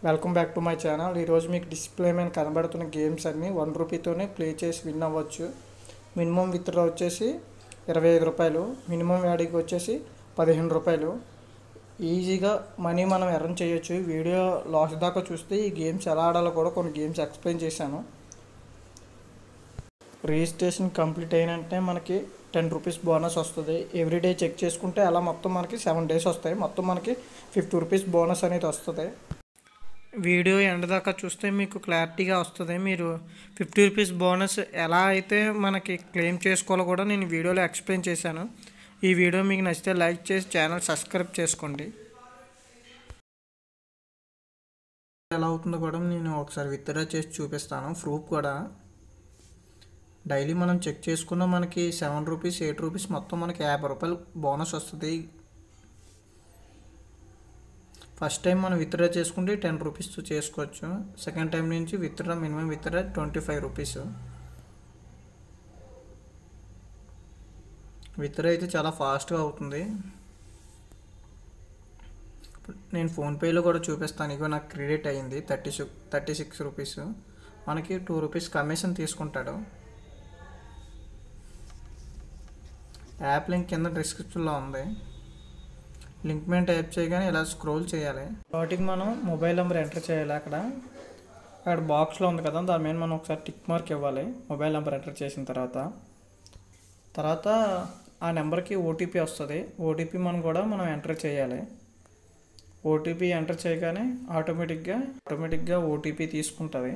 welcome back to my channel ఈరోజు మీకు display మీద కనబడుతున్న గేమ్స్ అన్నీ వన్ రూపీతోనే ప్లే చేసి విన్ అవ్వచ్చు మినిమం విత్డ్రా వచ్చేసి ఇరవై ఐదు రూపాయలు మినిమం యాడికి వచ్చేసి పదిహేను రూపాయలు ఈజీగా మనీ మనం ఎర్న్ చేయొచ్చు ఈ వీడియో లాస్ట్ దాకా చూస్తే ఈ గేమ్స్ ఎలా ఆడాలో కూడా కొన్ని గేమ్స్ ఎక్స్ప్లెయిన్ చేశాను రిజిస్ట్రేషన్ కంప్లీట్ అయినంటే మనకి టెన్ రూపీస్ బోనస్ వస్తుంది ఎవ్రీడే చెక్ చేసుకుంటే అలా మొత్తం మనకి సెవెన్ డేస్ వస్తాయి మొత్తం మనకి ఫిఫ్టీ రూపీస్ బోనస్ అనేది వస్తుంది వీడియో ఎండ్ దాకా చూస్తే మీకు క్లారిటీగా వస్తుంది మీరు ఫిఫ్టీ రూపీస్ బోనస్ ఎలా అయితే మనకి క్లెయిమ్ చేసుకోవాలో కూడా నేను వీడియోలో ఎక్స్ప్లెయిన్ చేశాను ఈ వీడియో మీకు నచ్చితే లైక్ చేసి ఛానల్ సబ్స్క్రైబ్ చేసుకోండి ఎలా అవుతుందో కూడా నేను ఒకసారి విత్డ్రా చేసి చూపిస్తాను ప్రూఫ్ కూడా డైలీ మనం చెక్ చేసుకున్న మనకి సెవెన్ రూపీస్ ఎయిట్ రూపీస్ మొత్తం మనకి యాభై రూపాయలు బోనస్ వస్తుంది ఫస్ట్ టైం మనం విత్డ్రా చేసుకుంటే టెన్ రూపీస్తో చేసుకోవచ్చు సెకండ్ టైం నుంచి withdraw minimum withdraw twenty five rupees withdraw అయితే చాలా ఫాస్ట్గా అవుతుంది నేను ఫోన్పేలో కూడా చూపిస్తాను ఇగో నాకు క్రెడిట్ అయ్యింది thirty six thirty six rupees మనకి టూ రూపీస్ కమిషన్ తీసుకుంటాడు యాప్ లింక్ కింద డిస్క్రిప్షన్లో ఉంది లింక్ మీద టైప్ చేయగానే ఇలా స్క్రోల్ చేయాలి వాటికి మనం మొబైల్ నెంబర్ ఎంటర్ చేయాలి అక్కడ అక్కడ బాక్స్లో ఉంది కదా దాని మీద మనం ఒకసారి టిక్ మార్క్ ఇవ్వాలి మొబైల్ నెంబర్ ఎంటర్ చేసిన తర్వాత తర్వాత ఆ నెంబర్కి ఓటీపీ వస్తుంది ఓటీపీ మనం కూడా మనం ఎంటర్ చేయాలి ఓటీపీ ఎంటర్ చేయగానే ఆటోమేటిక్గా ఆటోమేటిక్గా ఓటీపీ తీసుకుంటుంది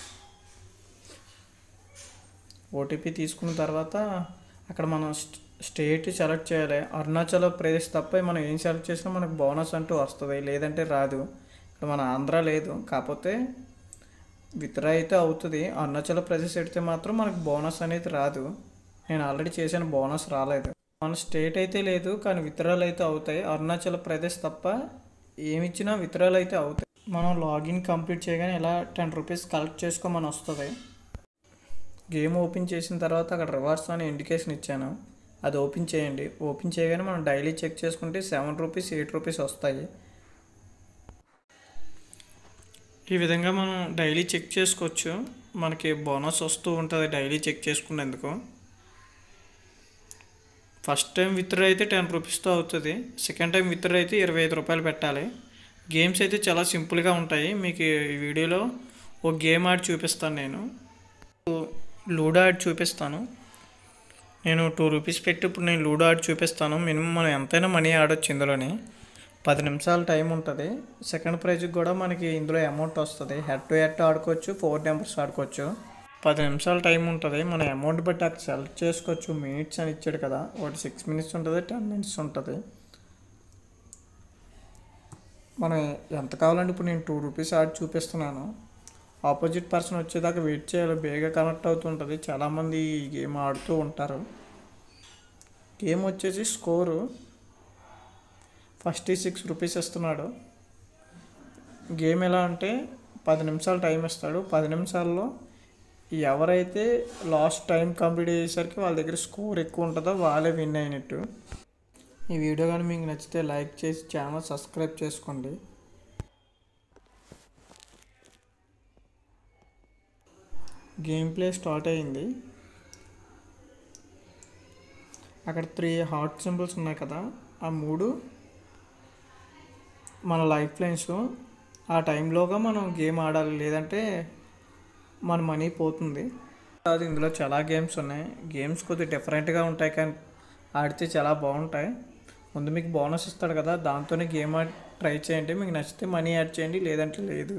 ఓటీపీ తీసుకున్న తర్వాత అక్కడ మనం స్టేట్ సెలెక్ట్ చేయాలి అరుణాచల్ ప్రదేశ్ తప్ప మనం ఏం సెలెక్ట్ చేసినా మనకు బోనస్ అంటూ వస్తుంది లేదంటే రాదు ఇక్కడ మన ఆంధ్ర లేదు కాకపోతే విత్డ్రా అయితే అవుతుంది అరుణాచల్ ప్రదేశ్ పెడితే మాత్రం మనకు బోనస్ అనేది రాదు నేను ఆల్రెడీ చేసిన బోనస్ రాలేదు మన స్టేట్ అయితే లేదు కానీ విత్డ్రాలు అయితే అవుతాయి అరుణాచల్ ప్రదేశ్ తప్ప ఏమిచ్చినా విత్డ్రాలు అయితే అవుతాయి మనం లాగిన్ కంప్లీట్ చేయగానే ఇలా టెన్ రూపీస్ కలెక్ట్ చేసుకోమని వస్తుంది గేమ్ ఓపెన్ చేసిన తర్వాత అక్కడ రివార్డ్స్ అని ఇండికేషన్ ఇచ్చాను అది ఓపెన్ చేయండి ఓపెన్ చేయగానే మనం డైలీ చెక్ చేసుకుంటే సెవెన్ రూపీస్ ఎయిట్ రూపీస్ వస్తాయి ఈ విధంగా మనం డైలీ చెక్ చేసుకోవచ్చు మనకి బోనస్ వస్తూ ఉంటుంది డైలీ చెక్ చేసుకునేందుకు ఫస్ట్ టైం విత్డ్రా అయితే టెన్ రూపీస్తో అవుతుంది సెకండ్ టైం విత్డ్రా అయితే ఇరవై ఐదు రూపాయలు పెట్టాలి గేమ్స్ అయితే చాలా సింపుల్గా ఉంటాయి మీకు ఈ వీడియోలో ఒక గేమ్ ఆడి చూపిస్తాను నేను లూడో ఆడి చూపిస్తాను నేను టూ రూపీస్ పెట్టి ఇప్పుడు నేను లూడో ఆడి చూపిస్తాను మినిమం మనం ఎంతైనా మనీ ఆడొచ్చు ఇందులోని పది నిమిషాల టైం ఉంటుంది సెకండ్ ప్రైజ్కి కూడా మనకి ఇందులో అమౌంట్ వస్తుంది హెడ్ టు హెడ్ ఆడుకోవచ్చు ఫోర్ నెంబర్స్ ఆడుకోవచ్చు పది నిమిషాల టైం ఉంటుంది మనం అమౌంట్ బట్టి అక్కడ సెలెక్ట్ చేసుకోవచ్చు మినిట్స్ అని ఇచ్చాడు కదా ఒకటి సిక్స్ మినిట్స్ ఉంటుంది టెన్ మినిట్స్ ఉంటుంది మనం ఎంత కావాలంటే ఇప్పుడు నేను టూ రూపీస్ ఆడి చూపిస్తున్నాను ఆపోజిట్ పర్సన్ వచ్చేదాకా వెయిట్ చేయాలి బేగా కనెక్ట్ అవుతుంటుంది చాలామంది ఈ గేమ్ ఆడుతూ ఉంటారు గేమ్ వచ్చేసి స్కోరు ఫస్ట్ సిక్స్ రూపీస్ ఇస్తున్నాడు గేమ్ ఎలా అంటే పది నిమిషాలు టైం ఇస్తాడు పది నిమిషాల్లో ఎవరైతే లాస్ట్ టైం కంప్లీట్ అయ్యేసరికి వాళ్ళ దగ్గర స్కోర్ ఎక్కువ ఉంటుందో వాళ్ళే విన్ అయినట్టు ఈ వీడియో కానీ మీకు నచ్చితే లైక్ చేసి ఛానల్ సబ్స్క్రైబ్ చేసుకోండి గేమ్ ప్లే స్టార్ట్ అయింది అక్కడ త్రీ హార్ట్ సింబల్స్ ఉన్నాయి కదా ఆ మూడు మన లైఫ్ లైన్స్ ఆ టైంలోగా మనం గేమ్ ఆడాలి లేదంటే మన మనీ పోతుంది అది ఇందులో చాలా గేమ్స్ ఉన్నాయి గేమ్స్ కొద్దిగా డిఫరెంట్గా ఉంటాయి కానీ ఆడితే చాలా బాగుంటాయి ముందు మీకు బోనస్ ఇస్తాడు కదా దాంతోనే గేమ్ ఆడి ట్రై చేయండి మీకు నచ్చితే మనీ యాడ్ చేయండి లేదంటే లేదు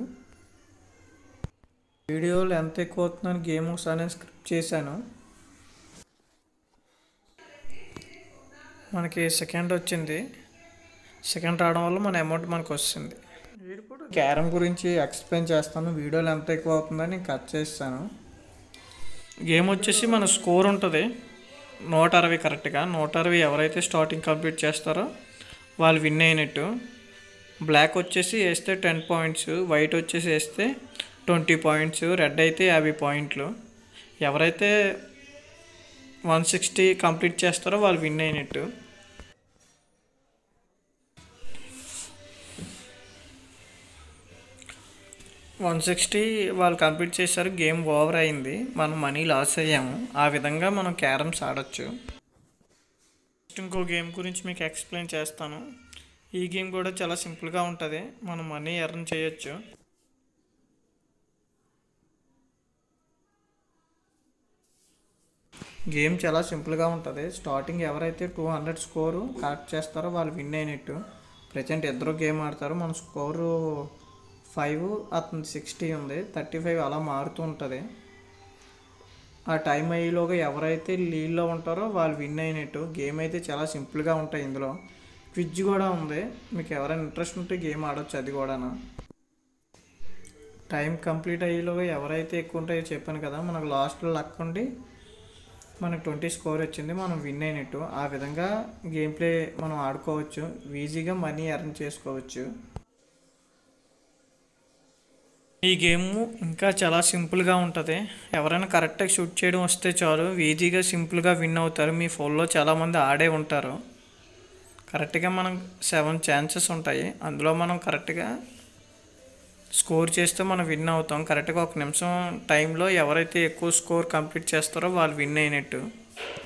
వీడియోలు ఎంత ఎక్కువ అవుతుందని గేమ్ ఒకసారి నేను స్క్రిప్ట్ చేశాను మనకి సెకండ్ వచ్చింది సెకండ్ రావడం వల్ల మన అమౌంట్ మనకు వస్తుంది క్యారమ్ గురించి ఎక్స్ప్లెయిన్ చేస్తాను వీడియోలు ఎంత ఎక్కువ అవుతుందని నేను కట్ చేస్తాను గేమ్ వచ్చేసి మన స్కోర్ ఉంటుంది నూట అరవై కరెక్ట్గా నూట అరవై ఎవరైతే స్టార్టింగ్ కంప్లీట్ చేస్తారో వాళ్ళు విన్ అయినట్టు బ్లాక్ వచ్చేసి వేస్తే టెన్ పాయింట్స్ వైట్ వచ్చేసి వేస్తే ట్వంటీ పాయింట్స్ రెడ్ అయితే యాభై పాయింట్లు ఎవరైతే వన్ సిక్స్టీ కంప్లీట్ చేస్తారో వాళ్ళు విన్ అయినట్టు వన్ సిక్స్టీ వాళ్ళు కంప్లీట్ చేశారు గేమ్ ఓవర్ అయింది మనం మనీ లాస్ అయ్యాము ఆ విధంగా మనం క్యారమ్స్ ఆడొచ్చు నెక్స్ట్ ఇంకో గేమ్ గురించి మీకు ఎక్స్ప్లెయిన్ చేస్తాను ఈ గేమ్ కూడా చాలా సింపుల్గా ఉంటుంది మనం మనీ ఎర్న్ చేయొచ్చు గేమ్ చాలా సింపుల్గా ఉంటుంది స్టార్టింగ్ ఎవరైతే టూ హండ్రెడ్ స్కోరు కరెక్ట్ చేస్తారో వాళ్ళు విన్ అయినట్టు ప్రజెంట్ ఇద్దరు గేమ్ ఆడతారు మన స్కోరు ఫైవ్ అతను సిక్స్టీ ఉంది థర్టీ ఫైవ్ అలా మారుతూ ఉంటుంది ఆ టైం అయ్యేలోగా ఎవరైతే లీడ్లో ఉంటారో వాళ్ళు విన్ అయినట్టు గేమ్ అయితే చాలా సింపుల్గా ఉంటాయి ఇందులో క్విజ్ కూడా ఉంది మీకు ఎవరైనా ఇంట్రెస్ట్ ఉంటే గేమ్ ఆడొచ్చు అది కూడా టైం కంప్లీట్ అయ్యేలోగా ఎవరైతే ఎక్కువ ఉంటాయో చెప్పాను కదా మనకు లాస్ట్లో లక్ ఉండి మనకు ట్వంటీ స్కోర్ వచ్చింది మనం విన్ అయినట్టు ఆ విధంగా గేమ్ ప్లే మనం ఆడుకోవచ్చు ఈజీగా మనీ ఎర్న్ చేసుకోవచ్చు ఈ గేమ్ ఇంకా చాలా సింపుల్గా ఉంటుంది ఎవరైనా కరెక్ట్గా షూట్ చేయడం వస్తే చాలు ఈజీగా సింపుల్గా విన్ అవుతారు మీ ఫోన్లో చాలామంది ఆడే ఉంటారు కరెక్ట్గా మనం సెవెన్ ఛాన్సెస్ ఉంటాయి అందులో మనం కరెక్ట్గా స్కోర్ చేస్తే మనం విన్ అవుతాం కరెక్ట్గా ఒక నిమిషం టైంలో ఎవరైతే ఎక్కువ స్కోర్ కంప్లీట్ చేస్తారో వాళ్ళు విన్ అయినట్టు